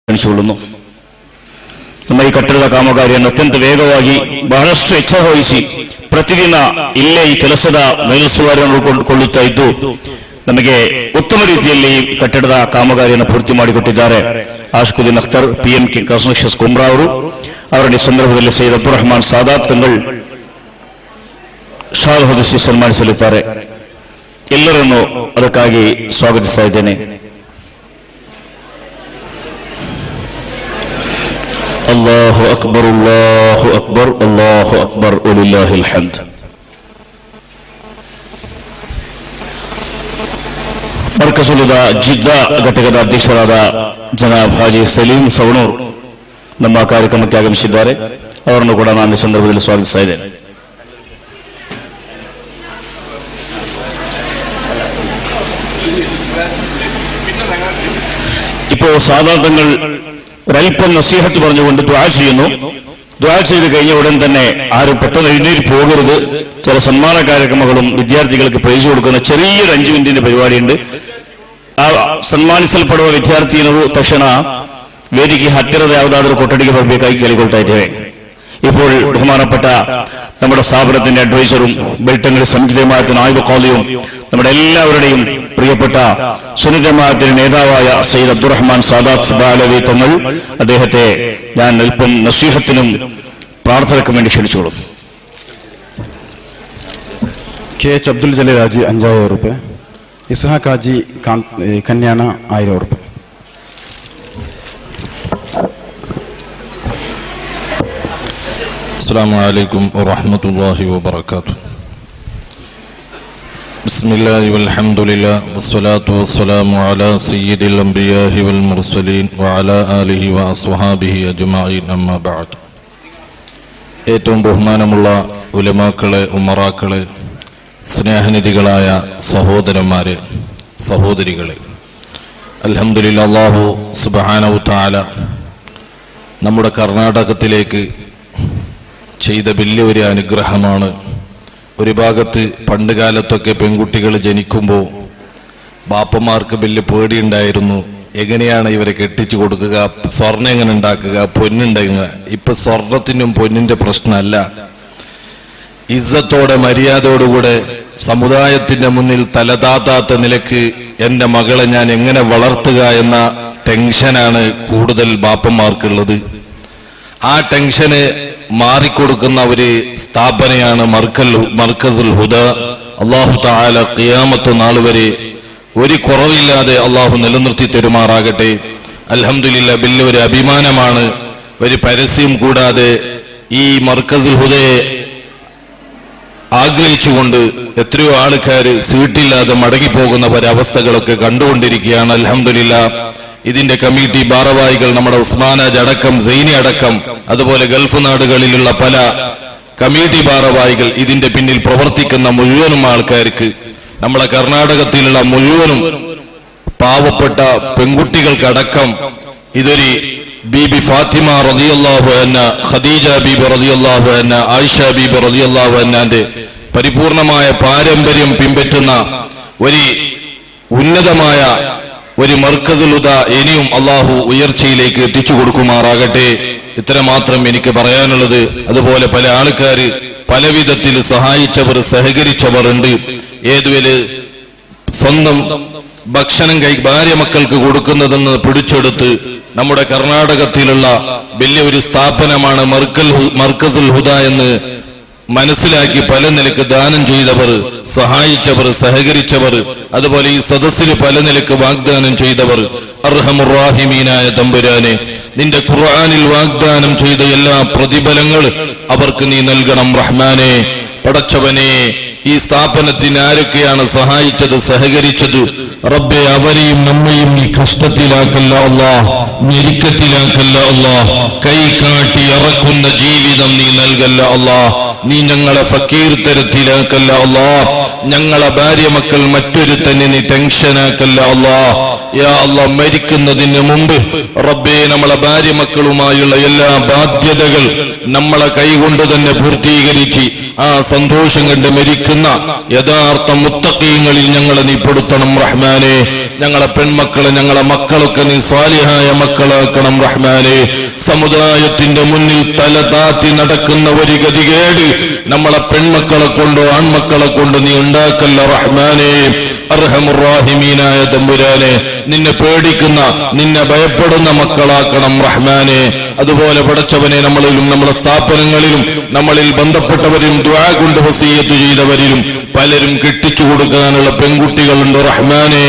ಕ್ಷಣಿಸಿಕೊಳ್ಳುന്നു ನಮ್ಮ ಈ ಕಟ್ಟಡದ ಕಾಮಗಾರಿಯನ್ನು ಅತ್ಯಂತ ವೇಗವಾಗಿ ಬಹಳಷ್ಟು ಎಚ್ಚರವಹಿಸಿ ಪ್ರತಿದಿನ ಇಲ್ಲೇ ಈ ಕೆಲಸದ ಮೇಲುಸ್ತುವಾರಿಯನ್ನು ಕೊಳ್ಳುತ್ತಾ ಇದ್ದು ನಮಗೆ ಉತ್ತಮ ರೀತಿಯಲ್ಲಿ ಈ ಕಟ್ಟಡದ ಕಾಮಗಾರಿಯನ್ನು ಪೂರ್ತಿ ಮಾಡಿಕೊಟ್ಟಿದ್ದಾರೆ Ashkuddin Akhtar P M K constructions ಕುಮ್ರಾ ಅವರು ಅವರ ಈ ಸಂದರ್ಭದಲ್ಲಿ ಸೈಯದ್ ಅಬ್ದುಲ್ ರಹಮಾನ್ ಸಾದಾತ್ ತಂಗಳು ಶಾಲ್ ಹೊದಿಸಿ ಸನ್ಮಾನಿಸಲಿದ್ದಾರೆ ಎಲ್ಲರನ್ನು ಅದಕ್ಕಾಗಿ ಸ್ವಾಗತಿಸ್ತಾ ಇದ್ದೇನೆ ಅಲ್ಲಾಹು ಅಕ್ಬರ್ ಅಲ್ಲಾಹು ಅಕ್ಬರ್ ಅಲ್ಲಾಹು ಅಕ್ಬರ್ ಒಲಿಲ್ಲಾಹಿಲ್ ಹಮ್ದ್ ಮರ್ಕಸುಲದ ಜಿದ್ದಾ ಘಟಕದ ಅಧ್ಯಕ್ಷರಾದ ಜನಾಬ್ ಹಾಜಿ ಸಲೀಂ ಸವಣೂರ್ ನಮ್ಮ ಕಾರ್ಯಕ್ರಮಕ್ಕೆ ಆಗಮಿಸಿದ್ದಾರೆ ಅವರನ್ನು ಕೂಡ ನಾನು ಈ ಸಂದರ್ಭದಲ್ಲಿ ಸ್ವಾಗತಿಸ್ತಾ ಇದ್ದೇನೆ ഇപ്പോൾ സാധാരണങ്ങൾ ഒരല്പം നസീഹത്ത് പറഞ്ഞുകൊണ്ട് ദ്വാ ചെയ്യുന്നു ദ്വാ ചെയ്ത് കഴിഞ്ഞ ഉടൻ തന്നെ ആരും പെട്ടെന്ന് എഴുന്നേറ്റ് പോകരുത് ചില സന്മാന കാര്യക്രമങ്ങളും ವಿದ್ಯಾರ್ಥಿಗಳಿಗೆ ಪ್ರೈಸ್ കൊടുക്കുന്ന ചെറിയൊരു അഞ്ചു മിനിറ്റിന്റെ പരിപാടിയുണ്ട് ಆ ಸನ್ಮಾನಿಸಲ್ಪಡುವ ವಿದ್ಯಾರ್ಥಿಯರು ತಕ್ಷಣ ವೇದಿಕೆ ಹತ್ತಿರದ ಯಾವುದಾದ್ರೂ ಕೊಠಡಿಗೆ ಬರಬೇಕಾಗಿ ಕೇಳಿಕೊಳ್ತಾ ಇದ್ದೇವೆ ഇപ്പോൾ ബഹുമാനപ്പെട്ട നമ്മുടെ സ്ഥാപനത്തിന്റെ അഡ്വൈസറും ബെൽറ്റങ്ങളുടെ സംയുക്തമായത്തിന് ആയുധ കോളിയും നമ്മുടെ എല്ലാവരുടെയും പ്രിയപ്പെട്ട സുനിതമായത്തിന്റെ നേതാവായ സയ്യിദ് അബ്ദുറഹ്മാൻ സാദാത്ത് ബാലവി തങ്ങൾ അദ്ദേഹത്തെ ഞാൻ അല്പം നസീഹത്തിനും പ്രാർത്ഥനയ്ക്കും വേണ്ടി ക്ഷണിച്ചോളും കെ എച്ച് അബ്ദുൽ ജലീൽ ഹാജി അഞ്ചായിരം ഉറുപ്പ് ഇസ്ഹാഖ് ഹാജി കാന്ത് ഏ, കന്യാന ആയിരം ഉറുപ്പ് السلام عليكم ورحمة الله وبركاته بسم الله والحمد لله والصلاة والسلام على سيد الأنبياء والمرسلين وعلى آله وأصحابه أجمعين أما بعد ഏറ്റവും ബഹുമാനമുള്ള ഉലമാക്കളെ ഉമറാക്കളെ സ്നേഹനിധികളായ സഹോദരന്മാരെ സഹോദരികളെ അൽഹംദുലില്ലാ അല്ലാഹു സുബ്ഹാനഹു തആല നമ്മുടെ കർണാടകത്തിലേക്ക് ചെയ്ത വലിയൊരു അനുഗ്രഹമാണ് ഒരു ഭാഗത്ത് പണ്ട് കാലത്തൊക്കെ പെൺകുട്ടികൾ ജനിക്കുമ്പോൾ ബാപ്പമാർക്ക് വലിയ പേടിയുണ്ടായിരുന്നു എങ്ങനെയാണ് ഇവരെ കെട്ടിച്ചു കൊടുക്കുക സ്വർണ്ണം എങ്ങനെ ഉണ്ടാക്കുക പൊന്നുണ്ടാക്കുക ഇപ്പൊ സ്വർണത്തിനും പൊന്നിന്റെ പ്രശ്നമല്ല ഇസ്സത്തോടെ മര്യാദയോടുകൂടെ സമുദായത്തിന്റെ മുന്നിൽ തലതാത്താത്ത നിലക്ക് എന്റെ മകളെ ഞാൻ എങ്ങനെ വളർത്തുക എന്ന ടെൻഷനാണ് കൂടുതൽ ബാപ്പന്മാർക്കുള്ളത് ആ ടെൻഷന് മാറിക്കൊടുക്കുന്ന ഒരു സ്ഥാപനയാണ് മർക്കൽ മർക്കസുൽ ഹുദ അള്ളാഹു താല ഖിയാമത്ത് നാൾ വരെ ഒരു കുറവില്ലാതെ അള്ളാഹു നിലനിർത്തി തരുമാറാകട്ടെ അൽഹംദുലില്ല ബില്ല് ഒരു അഭിമാനമാണ് ഒരു പരസ്യം കൂടാതെ ഈ മർക്കസുൽ ഹുദയെ ആഗ്രഹിച്ചുകൊണ്ട് എത്രയോ ആൾക്കാർ സീറ്റില്ലാതെ മടങ്ങിപ്പോകുന്ന ഒരവസ്ഥകളൊക്കെ കണ്ടുകൊണ്ടിരിക്കുകയാണ് അൽഹംദുലില്ല ഇതിന്റെ കമ്മിറ്റി ഭാരവാഹികൾ നമ്മുടെ ഉസ്മാനാജ് അടക്കം സൈനി അടക്കം അതുപോലെ ഗൾഫ് നാടുകളിലുള്ള പല കമ്മിറ്റി ഭാരവാഹികൾ ഇതിന്റെ പിന്നിൽ പ്രവർത്തിക്കുന്ന മുഴുവനും ആൾക്കാർക്ക് നമ്മളെ കർണാടകത്തിലുള്ള മുഴുവനും പാവപ്പെട്ട പെൺകുട്ടികൾക്കടക്കം ഇതൊരു ബീബി ഫാത്തിമ റളിയല്ലാഹു അന്ന ഖദീജ ബീബി റളിയല്ലാഹു അന്ന ആയിഷ ബീബി റളിയല്ലാഹു അന്നാന്റെ പരിപൂർണമായ പാരമ്പര്യം പിൻപറ്റുന്ന ഒരു ഉന്നതമായ ഒരു മർക്കസുലുത ഇനിയും അള്ളാഹു ഉയർച്ചയിലേക്ക് എത്തിച്ചു കൊടുക്കുമാറാകട്ടെ ഇത്ര മാത്രം എനിക്ക് പറയാനുള്ളത് അതുപോലെ പല ആൾക്കാര് പല വിധത്തിൽ സഹായിച്ചവർ സഹകരിച്ചവർ ഉണ്ട് ഏതുവരെ സ്വന്തം ഭക്ഷണം കൈ ഭാര്യ മക്കൾക്ക് കൊടുക്കുന്നതെന്ന് പിടിച്ചെടുത്ത് നമ്മുടെ കർണാടകത്തിലുള്ള വലിയ ഒരു സ്ഥാപനമാണ് മർക്കൽ ഹു- മർക്കസുൽ ഹുദ എന്ന് മനസ്സിലാക്കി പല നിലക്ക് ദാനം ചെയ്തവർ സഹായിച്ചവർ സഹകരിച്ചവർ അതുപോലെ ഈ സദസ്സിൽ പല നിലക്ക് വാഗ്ദാനം ചെയ്തവർ അർഹമുറാഹിമീനായ തമ്പുരാനെ നിന്റെ ഖുർആനിൽ വാഗ്ദാനം ചെയ്ത എല്ലാ പ്രതിഫലങ്ങൾ അവർക്ക് നീ നൽകണം റഹ്മാനെ പടച്ചവനെ ഈ സ്ഥാപനത്തിന് ആരൊക്കെയാണ് സഹായിച്ചത് സഹകരിച്ചത് റബ്ബെ അവരെയും നമ്മയും നീ കഷ്ടത്തിലാക്കല്ല അല്ലാ ഞെരുക്കത്തിലാക്കല്ല അല്ലാ കൈ കാട്ടി ഇറക്കുന്ന ജീവിതം നീ നൽകല്ല അല്ലാ നീ ഞങ്ങളെ ഫക്കീർ തരത്തിലാക്കല്ല അല്ലാ ഞങ്ങളെ ഭാര്യ മക്കൾ മറ്റൊരു തന്നെ നീ ടെൻഷനാക്കല്ല അല്ലാ യാ അല്ലാ മരിക്കുന്നതിന് മുമ്പ് റബ്ബെ നമ്മളെ ഭാര്യ മക്കളുമായുള്ള എല്ലാ ബാധ്യതകൾ നമ്മളെ കൈകൊണ്ട് തന്നെ പൂർത്തീകരിച്ച് ആ സന്തോഷം കണ്ട് മരിക്കാൻ പേടിക്കുന്ന യഥാർത്ഥ മുത്തക്കീങ്ങളിൽ ഞങ്ങളെ നീ പെടുത്തണം റഹ്മാനെ ഞങ്ങളെ പെൺമക്കളെ ഞങ്ങളെ മക്കളൊക്കെ നീ സ്വാലിഹായ മക്കളാക്കണം റഹ്മാനെ സമുദായത്തിന്റെ മുന്നിൽ തല താത്തി നടക്കുന്ന ഒരു ഗതികേട് നമ്മളെ പെൺമക്കളെ കൊണ്ടോ ആൺമക്കളെ കൊണ്ടോ നീ ഉണ്ടാക്കല്ല റഹ്മാനെ അർഹമുറാഹിമീനായ തമ്പുരാനെ നിന്നെ പേടിക്കുന്ന നിന്നെ ഭയപ്പെടുന്ന മക്കളാക്കണം റഹ്മാനെ അതുപോലെ പടച്ചവനെ നമ്മളിലും നമ്മുടെ സ്ഥാപനങ്ങളിലും നമ്മളിൽ ബന്ധപ്പെട്ടവരും ദ്വാ കൊണ്ട് വസീയത്ത് ചെയ്തവരിലും പലരും കെട്ടിച്ചു കൊടുക്കാനുള്ള പെൺകുട്ടികളുണ്ട് റഹ്മാനെ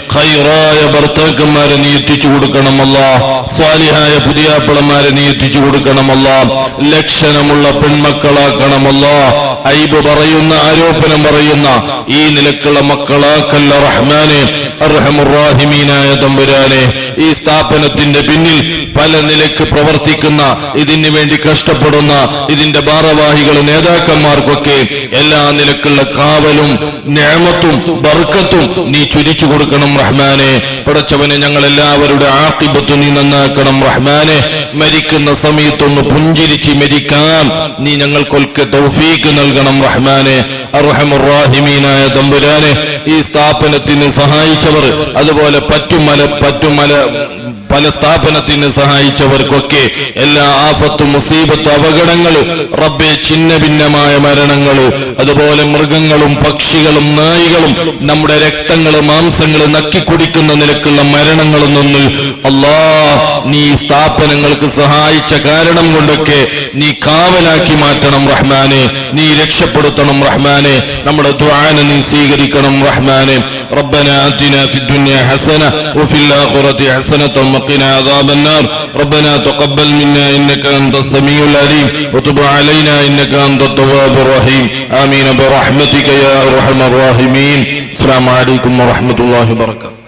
ഖൈറായ ഭർത്താക്കന്മാരെ നീ എത്തിച്ചു കൊടുക്കണമല്ല സ്വാലിഹായ പുതിയാപ്പിളന്മാരെ നീ എത്തിച്ചു കൊടുക്കണമല്ല ലക്ഷണമുള്ള പെൺമക്കളാക്കണമല്ല ഐബ് പറയുന്ന ആരോപണം പറയുന്ന ഈ നിലക്കുള്ള മക്കളാക്കല്ല റഹ്മാനെ അർഹമുറാഹിമീനായ തമ്പുരാനെ ഈ സ്ഥാപനത്തിന്റെ പിന്നിൽ പല നിലക്ക് പ്രവർത്തിക്കുന്ന ഇതിന് വേണ്ടി കഷ്ടപ്പെടുന്ന ഇതിന്റെ ഭാരവാഹികൾ നേതാക്കന്മാർക്കൊക്കെ എല്ലാ നിലക്കുള്ള കാവലും നേമത്തും ബർക്കത്തും നീ ചുരിച്ചു കൊടുക്കണം റഹ്മാനെ പടച്ചവനെ ഞങ്ങൾ എല്ലാവരുടെ ആക്കിബത്ത് നീ നന്നാക്കണം റഹ്മാനെ മരിക്കുന്ന സമയത്തൊന്ന് പുഞ്ചിരിച്ച് മരിക്കാൻ നീ ഞങ്ങൾക്കൊക്കെ തൗഫീക്ക് നൽകണം റഹ്മാനെ അർഹമുറാഹിമീനായ തമ്പുരാനെ ഈ സ്ഥാപനത്തിന് സഹായിച്ചവർ അതുപോലെ പറ്റുമല പറ്റുമല പല സ്ഥാപനത്തിന് സഹായിച്ചവർക്കൊക്കെ എല്ലാ ആഫത്തും മുസീബത്തും അപകടങ്ങളും റബ്ബെ ഛിന്ന ഭിന്നമായ മരണങ്ങള് അതുപോലെ മൃഗങ്ങളും പക്ഷികളും നായികളും നമ്മുടെ രക്തങ്ങള് മാംസങ്ങള് നക്കിക്കുടിക്കുന്ന നിലക്കുള്ള മരണങ്ങളിൽ നിന്ന് അല്ലാ നീ ഈ സ്ഥാപനങ്ങൾക്ക് സഹായിച്ച കാരണം കൊണ്ടൊക്കെ നീ കാവലാക്കി മാറ്റണം റഹ്മാനെ നീ രക്ഷപ്പെടുത്തണം റഹ്മാനെ നമ്മുടെ ദ്വാന നീ സ്വീകരിക്കണം റഹ്മാനെ ربنا آتنا في الدنيا حسنة وفي الآخرة حسنة وقنا عذاب النار ربنا تقبل منا إنك أنت السميع العليم وتب علينا إنك أنت التواب الرحيم آمين برحمتك يا أرحم الراحمين السلام عليكم ورحمة الله وبركاته